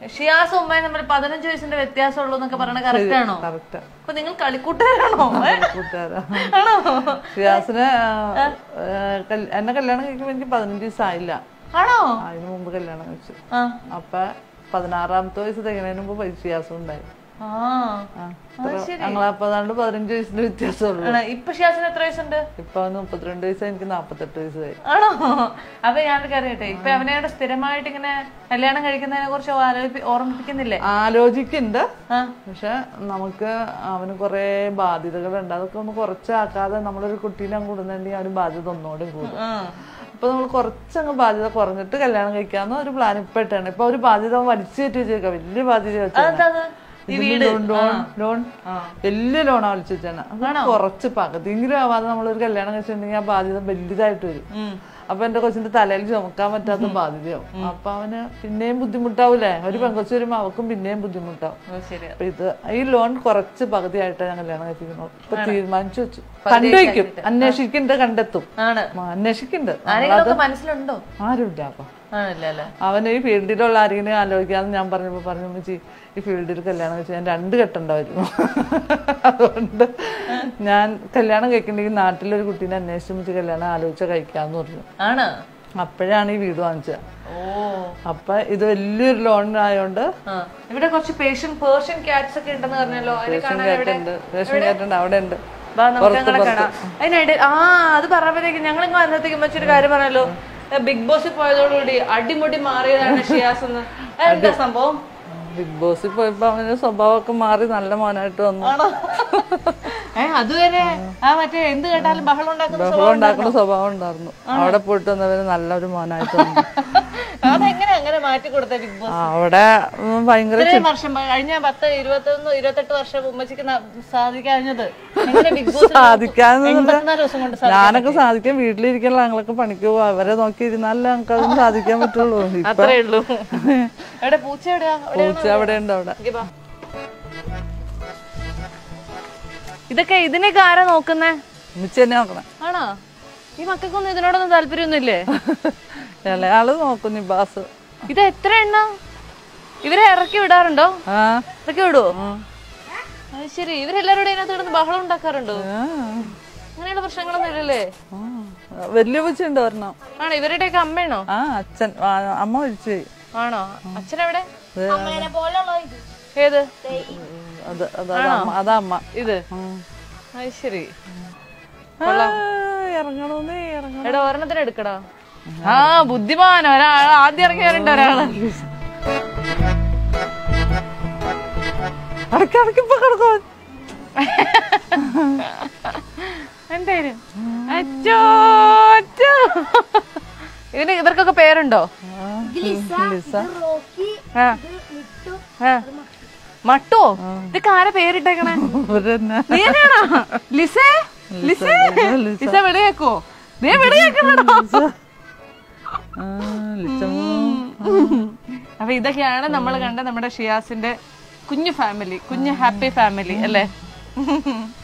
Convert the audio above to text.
ഷിയാസ് ഉമ്മയും തമ്മിൽ പതിനഞ്ച് വയസ്സിന്റെ വ്യത്യാസം ഉള്ളൂ എന്നൊക്കെ പറയണ കറക്റ്റ് ആണോ കറക്റ്റ് അപ്പൊ നിങ്ങൾ കളിക്കൂട്ടുകാരാണോ ഏ? കൂട്ടുകാരാ ആണോ ഷിയാസിന് ആ, ആ, കൽ- എന്നെ കല്യാണം കഴിക്കുമ്പോ എനിക്ക് പതിനഞ്ച് വയസ്സായില്ല ആണോ അതിന് മുമ്പ് കല്യാണം കഴിച്ചു ആ അപ്പൊ പതിനാറാമത്തെ വയസ്സ് തികണതിന് മുമ്പ് ഷിയാസും ഉണ്ടായി ആ ആ, ഇത്ര- ഞങ്ങളപ്പോ അതാണ്ട് പതിനഞ്ച് വയസ്സിന്റെ വ്യത്യാസമുള്ളൂ ആണോ ഇപ്പൊ ഷിയാസിന് എത്ര വയസ്സുണ്ട് ഇപ്പൊ അവന് മുപ്പത്തിരണ്ട് വയസ്സായി എനിക്ക് നാപ്പത്തെട്ട് വയസ്സായി ആണോ അപ്പൊ ഞാനൊരു അറിയട്ടെ ഇപ്പൊ അവനോട് സ്ഥിരമായിട്ട് ഇങ്ങനെ കല്യാണം കഴിക്കുന്നതിനെ കുറിച്ച് ആലോചിപ്പി- ഓർമ്മിപ്പിക്കുന്നില്ലേ ആലോചിക്കുന്നുണ്ട് ആ പക്ഷെ നമുക്ക് അവന് കുറെ ബാധ്യതകളുണ്ട് അതൊക്കെ ഒന്ന് കുറച്ചാക്കാതെ നമ്മളൊരു കുട്ടീനെ അങ്ങ് കൂടുന്നുണ്ടെങ്കിൽ അവന് ബാധ്യത ഒന്നുകൂടി കൂടും ആ. അപ്പൊ നമ്മൾ കുറച്ചങ്ങ് ബാധ്യത കുറഞ്ഞിട്ട് കല്യാണം കഴിക്കാന്ന് ഒരു പ്ലാൻ ഇപ്പൊ ഇട്ടാണ് ഇപ്പൊ ഒരു ബാധ്യത അവൻ വലിച്ചു കയറ്റി വെച്ചേക്കാം വലിയ ബാധ്യത വെച്ചാൽ അതെന്താ അത്? ഈ വീട് ലോൺ ലോൺ ലോൺ ആ. വലിയ ലോണാ വലിച്ചു വെച്ചാണ് കുറച്ച് പകുതിയെങ്കിലും ആവാതെ നമ്മളൊരു കല്യാണം കഴിച്ചിട്ടുണ്ടെങ്കിൽ ആ ബാധ്യത വലുതായിട്ട് വരും ഉം. അപ്പൊ എന്റെ കൊച്ചിന്റെ തലയിൽ ചുമക്കാൻ പറ്റാത്ത ബാധ്യതയാവും അപ്പൊ അവന് പിന്നെയും ബുദ്ധിമുട്ടാവൂലേ ഒരു പെങ്കൊച്ചു വരുമ്പോ അവക്കും പിന്നെയും ബുദ്ധിമുട്ടാവും ഓ, ശരി അപ്പൊ ഇത് ഈ ലോൺ കുറച്ച് പകുതിയായിട്ട് ഞാൻ കല്യാണം കഴിപ്പിക്കുന്നു ഇപ്പൊ തീരുമാനിച്ചു വെച്ചു കണ്ടുവയ്ക്കും അന്വേഷിക്കുന്നുണ്ട് കണ്ടെത്തും ആണ് ആ, അന്വേഷിക്കുന്നുണ്ട് ആരെങ്കിലും മനസ്സിലുണ്ടോ ആരുമില്ല അപ്പൊ ആണല്ലേ അല്ലേ അവൻ ഈ ഫീൽഡിലുള്ള ആരെങ്കിലും ആലോചിക്കാന്ന് ഞാൻ പറഞ്ഞപ്പോ പറഞ്ഞു "ഉമ്മച്ചി, ഈ ഫീൽഡിൽ കല്യാണം കഴിച്ചാൽ ഞാൻ രണ്ട് കെട്ടുണ്ടായിരുന്നു അതുകൊണ്ട് ഞാൻ കല്യാണം കഴിക്കണ്ടെങ്കിൽ നാട്ടിലൊരു കുട്ടീനെ അന്വേഷിച്ച് വെച്ച് കല്യാണം ആലോചിച്ച കഴിക്കാന്ന് പറഞ്ഞു ആണ് അപ്പോഴാണ് ഈ വീട് വാങ്ങിച്ചത് ഓ അപ്പൊ ഇത് വലിയൊരു ലോണിനായോണ്ട് ആ. ഇവിടെ കുറച്ച് പേഷ്യൻ പേർഷ്യൻ കാറ്റ്സ് ഒക്കെ ഉണ്ടെന്ന് പറഞ്ഞല്ലോ അതിനെ കാണാൻ എവിടെ ഉണ്ട് റേഷൻ കേട്ടുണ്ട് അവിടെ ഉണ്ട് വാ, നമുക്ക് ഞങ്ങളെ കാണാം അതിനിടെ ആ അത് പറഞ്ഞപ്പോഴത്തേക്ക് ഞങ്ങൾ ഇങ്ങനെ വരുന്നത്തേക്ക് മറ്റൊരു കാര്യം പറഞ്ഞല്ലോ ബിഗ് ബോസിൽ പോയതോടുകൂടി അടിമുടി മാറിയതാണ് ഷിയാസ് എന്ന് എന്താ സംഭവം ബിഗ് ബോസിൽ പോയപ്പോ അവന്റെ സ്വഭാവമൊക്കെ മാറി നല്ല മോനായിട്ട് വന്നു ആണോ ഏ അതുവരെ ആ മറ്റേ എന്ത് കേട്ടാലും ബഹളം ഉണ്ടാക്കുന്ന ബഹളം ഉണ്ടാക്കുന്ന സ്വഭാവം ഉണ്ടായിരുന്നു അവിടെ പോയിട്ട് വന്നവര് നല്ലൊരു മോനായിട്ട് വന്നു അതെങ്ങനെ അങ്ങനെ മാറ്റി കൊടുത്ത ബിഗ് ബോസ് ആ, അവിടെ ഉം, ഭയങ്കര ഇത്രയും വർഷം കഴിഞ്ഞ പത്ത് ഇരുപത്തൊന്ന് ഇരുപത്തെട്ട് വർഷം ഉമ്മച്ചിക്ക് ന- സാധിക്കാഞ്ഞത് എങ്ങനെ ബിഗ് ബോസ് സാധിക്കാന്ന് എൺപത്തിനാല് ദിവസം കൊണ്ട് സാധിക്കും ഞാനൊക്കെ സാധിക്കാൻ വീട്ടിലിരിക്കാനുള്ള ഞങ്ങളൊക്കെ പണിക്ക് പോകും അവരെ നോക്കി ഇരുന്നാലേ ഞങ്ങൾക്ക് അതൊന്നും സാധിക്കാൻ പറ്റുള്ളൂ ഇപ്പൊ അത്രേ ഉള്ളൂ എവിടെ പൂച്ച എവിടെയാ എവിടെയാ? പൂച്ച അവിടെ ഉണ്ട് അവിടെ ഇങ്ങ് വാ. ഇതൊക്കെ ഇതിനൊക്കെ ആരാ നോക്കുന്നേ ഉമ്മച്ചി തന്നെ നോക്കണം ആണോ ഈ മക്കൾക്കൊന്നും ഇതിനോടൊന്നും താല്പര്യമൊന്നുമില്ലേ ഇളയാള് നോക്കും നിബാസ് ഇത് എത്ര എണ്ണ ഇവരെ ഇറക്കി വിടാറുണ്ടോ ആ ഇറക്കി വിടുവോ അത് ശരി ഇവരെല്ലാവരും ഇതിനകത്ത് കിടന്ന് ബഹളം ഉണ്ടാക്കാറുണ്ടോ ആ. അങ്ങനെയുള്ള പ്രശ്നങ്ങളൊന്നും ഇല്ലല്ലേ ആ. വലിയ പൂച്ച ഉണ്ട് ഒരെണ്ണം ആണോ ഇവരുടെയൊക്കെ അമ്മയാണോ ആ അച്ഛൻ ആ, അമ്മ മരിച്ചു പോയി ആണോ അച്ഛനെവിടെ അമ്മേനെ പോലുള്ള ഇത് ഏത് അത് അത് അതാ അമ്മ അതാ അമ്മ ഇത് ഉം. അത് ശരി ആ, ഇറങ്ങണോന്നേ ഇറങ്ങണം എടാ ഒരെണ്ണത്തിന് എടുക്കടാ ആ ബുദ്ധിമാൻ ഒരാൾ ആദ്യം ഇറങ്ങി വരണ്ട ഒരാള് അടക്കി അടക്കി ഇപ്പൊ കിടക്കും എന്തായാലും അച്ചോ അച്ചോ ഇതിന് ഇവർക്കൊക്കെ പേരുണ്ടോ ഗ്ലിസ ഇത് റോക്കി ആ ഇത് മിട്ടു ആ. മട്ടോ ഇതൊക്കെ ആരെ പേരിട്ടേക്കണേ ഇവരെന്നെ നീ തന്നെയാണോ ലിസേ ലിസേ ലിസ വെളിയേക്കോ നീ വെളിയേക്കണോ ആ, ലിച്ചമ്മ. അപ്പൊ ഇതൊക്കെയാണ് നമ്മൾ കണ്ട നമ്മുടെ ഷിയാസിന്റെ കുഞ്ഞു ഫാമിലി കുഞ്ഞു ഹാപ്പി ഫാമിലി അല്ലേ